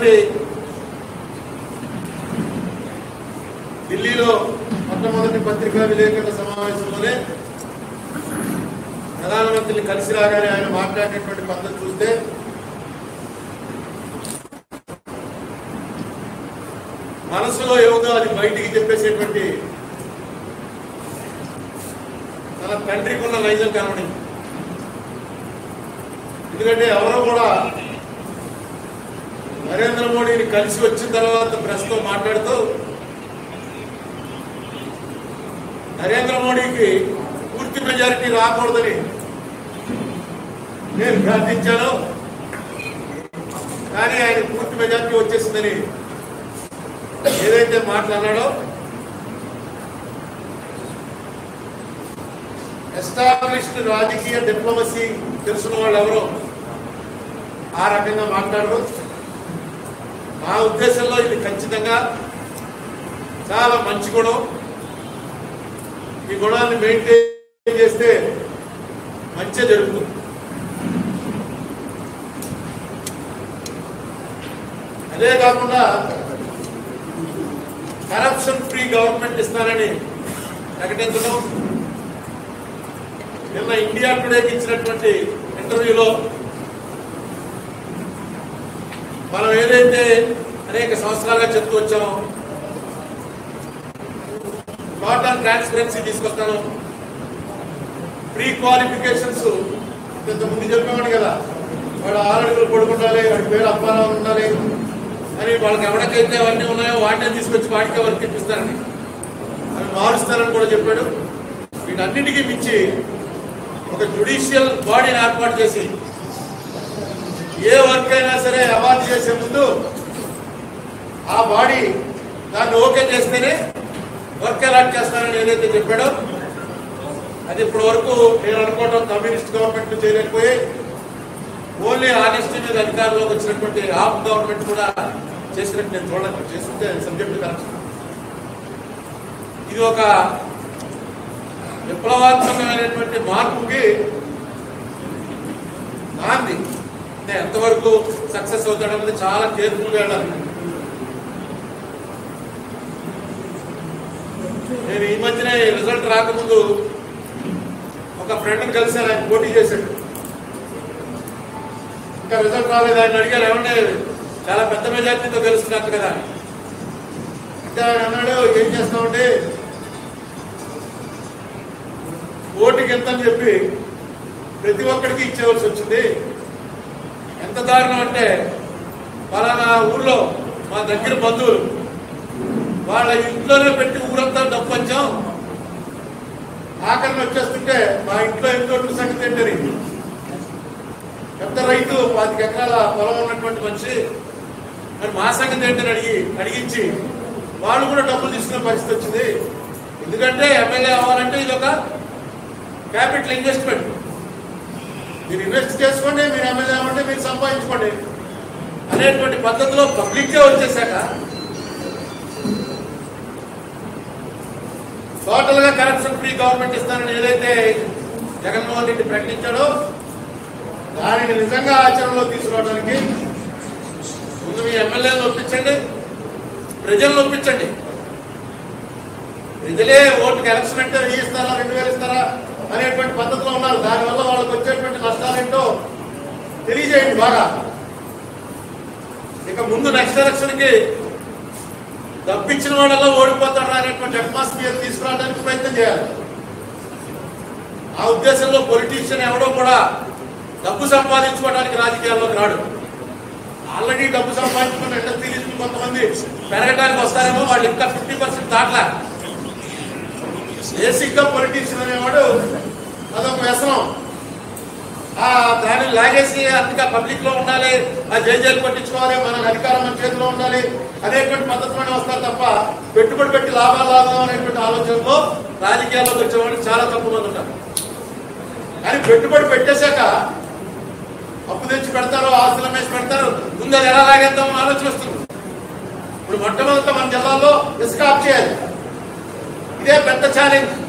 మొట్టమొదటి ఢిల్లీలో మొట్టమొదటి పత్రికా విలేకరుల సమావేశంలోనే ప్రధానమంత్రిని కలిసి రాగానే ఆయన మాట్లాడినటువంటి పద్ధతి చూస్తే మనసులో ఏముందో అది బయటికి చెప్పేసేటువంటి తన తండ్రికి ఉన్న నైజం కనబడింది ఎందుకంటే ఎవరో కూడా నరేంద్ర మోడీని కలిసి వచ్చిన తర్వాత ప్రెస్తో మాట్లాడుతూ నరేంద్ర మోడీకి పూర్తి మెజారిటీ రాకూడదని నేను ప్రార్థించాను కానీ ఆయన పూర్తి మెజారిటీ వచ్చేసిందని ఏదైతే మాట్లాడాడో ఎస్టాబ్లిష్డ్ రాజకీయ డిప్లొమసీ తెలిసిన వాళ్ళు ఎవరో ఆ రకంగా మాట్లాడరు మా ఉద్దేశంలో ఇది ఖచ్చితంగా చాలా మంచి గుణం ఈ గుణాన్ని మెయింటైన్ చేస్తే మంచి జరుగుతుంది అదే కాకుండా కరప్షన్ ఫ్రీ గవర్నమెంట్ ఇస్తానని ప్రకటించడం నిన్న ఇండియా టుడేకి ఇచ్చినటువంటి ఇంటర్వ్యూలో మనం ఏదైతే అనేక సంవత్సరాలుగా చెప్తూ వచ్చామో టోటల్ ట్రాన్స్పరెన్సీ తీసుకొస్తాను ప్రీ క్వాలిఫికేషన్స్ ఇంత ముందు చెప్పామని కదా వాడు ఆరడుగులు పడుకుండాలి వాడి పేరు అప్పారావు ఉండాలి అని వాళ్ళకి ఎవరికైతే అవన్నీ ఉన్నాయో వాటిని తీసుకొచ్చి వాటికే వర్క్ ఇప్పిస్తారని అవి మారుస్తారని కూడా చెప్పాడు వీటన్నిటికీ మించి ఒక జుడిషియల్ బాడీని ఏర్పాటు చేసి ఏ వర్క్ అయినా సరే అవార్డు చేసే ముందు ఆ బాడీ దాన్ని ఓకే చేస్తేనే వర్క్ అలాట్ చేస్తానని ఏదైతే చెప్పాడో అది ఇప్పటి వరకు నేను అనుకోవడం కమ్యూనిస్ట్ గవర్నమెంట్ చేయలేకపోయి ఓన్లీ ఆనెస్టీ మీద అధికారంలోకి వచ్చినటువంటి ఆప్ గవర్నమెంట్ కూడా చేసినట్టు నేను చూడలేదు చేస్తుంటే సబ్జెక్టు కరెక్షన్ ఇది ఒక విప్లవాత్మకమైనటువంటి మార్పుకి నాంది అంటే ఎంతవరకు సక్సెస్ అవుతాడన్నది చాలా కేర్ఫుల్గా వెళ్ళాలి నేను ఈ మధ్యనే రిజల్ట్ రాకముందు ఒక ఫ్రెండ్ని కలిసాను ఆయన పోటీ చేశాడు ఇంకా రిజల్ట్ రాలేదు ఆయన అడిగారు ఏమంటే చాలా పెద్ద మెజార్టీతో గెలుస్తున్నట్టు కదా అని. అంటే ఆయన అన్నాడు ఏం చేస్తామంటే ఓటుకి ఎంత అని చెప్పి ప్రతి ఒక్కడికి ఇచ్చేవలసి వచ్చింది ఎంత దారుణం అంటే పలానా ఊర్లో మా దగ్గర బంధువులు వాళ్ళ ఇంట్లోనే పెట్టి ఊరంతా డబ్బు వచ్చాం ఆఖరిని వచ్చేస్తుంటే మా ఇంట్లో ఎంతో సంగతి ఏంటని పెద్ద రైతు పాతిక ఎకరాల పొలం ఉన్నటువంటి మనిషి మరి మా సంగతి ఏంటని అడిగి అడిగించి వాళ్ళు కూడా డబ్బులు తీసుకునే పరిస్థితి వచ్చింది ఎందుకంటే ఎమ్మెల్యే అవ్వాలంటే ఇది ఒక క్యాపిటల్ ఇన్వెస్ట్మెంట్ మీరు ఇన్వెస్ట్ చేసుకోండి మీరు ఎమ్మెల్యే అవ్వండి మీరు సంపాదించుకోండి అనేటువంటి పద్ధతిలో పబ్లిక్కే వచ్చేసాక టోటల్ గా కరప్షన్ ఫ్రీ గవర్నమెంట్ ఇస్తానని ఏదైతే జగన్మోహన్ రెడ్డి ప్రకటించాడో దానిని నిజంగా ఆచరణలో తీసుకురావడానికి ముందు మీ ఎమ్మెల్యేలను ఒప్పించండి ప్రజలను ఒప్పించండి ప్రజలే ఓటుకి ఎలక్షన్ అంటే వెయ్యి ఇస్తారా రెండు వేలు ఇస్తారా అనేటువంటి పద్ధతిలో ఉన్నారు దానివల్ల వాళ్ళకి వచ్చేటువంటి నష్టాలేంటో తెలియజేయండి బాగా ఇక ముందు నెక్స్ట్ ఎలక్షన్ కి డబ్బిచ్చిన వాళ్ళలో ఓడిపోతాడా అనేటువంటి అట్మాస్ఫియర్ తీసుకురావడానికి ప్రయత్నం చేయాలి ఆ ఉద్దేశంలో పొలిటీషియన్ ఎవడో కూడా డబ్బు సంపాదించుకోవడానికి రాజకీయాల్లోకి రాడు ఆల్రెడీ డబ్బు సంపాదించుకున్న ఇండస్ట్రియలిస్టులు కొంతమంది పెరగడానికి వస్తారేమో వాళ్ళు ఇంకా ఫిఫ్టీ పర్సెంట్ దాట్లా బేసిక్ గా పొలిటీషియన్ అనేవాడు అదొక వ్యసనం ఆ దాన్ని లాగేసి అందుకే పబ్లిక్ లో ఉండాలి ఆ జై జైలు పట్టించుకోవాలి మన అధికారం మన చేతిలో ఉండాలి అనేటువంటి పద్ధతిలోనే వస్తారు తప్ప పెట్టుబడి పెట్టి లాభాలు లాభం అనేటువంటి ఆలోచనలో రాజకీయాల్లోకి వచ్చేవాళ్ళు చాలా తక్కువ మంది ఉంటారు కానీ పెట్టుబడి పెట్టేశాక అప్పు తెచ్చి పెడతారు ఆస్తులు అమ్మేసి పెడతారు ముందు అది ఎలా లాగేద్దామని ఆలోచన వస్తుంది ఇప్పుడు మొట్టమొదట మన జిల్లాలో ఇసుక ఆఫ్ చేయాలి ఇదే పెద్ద ఛాలెంజ్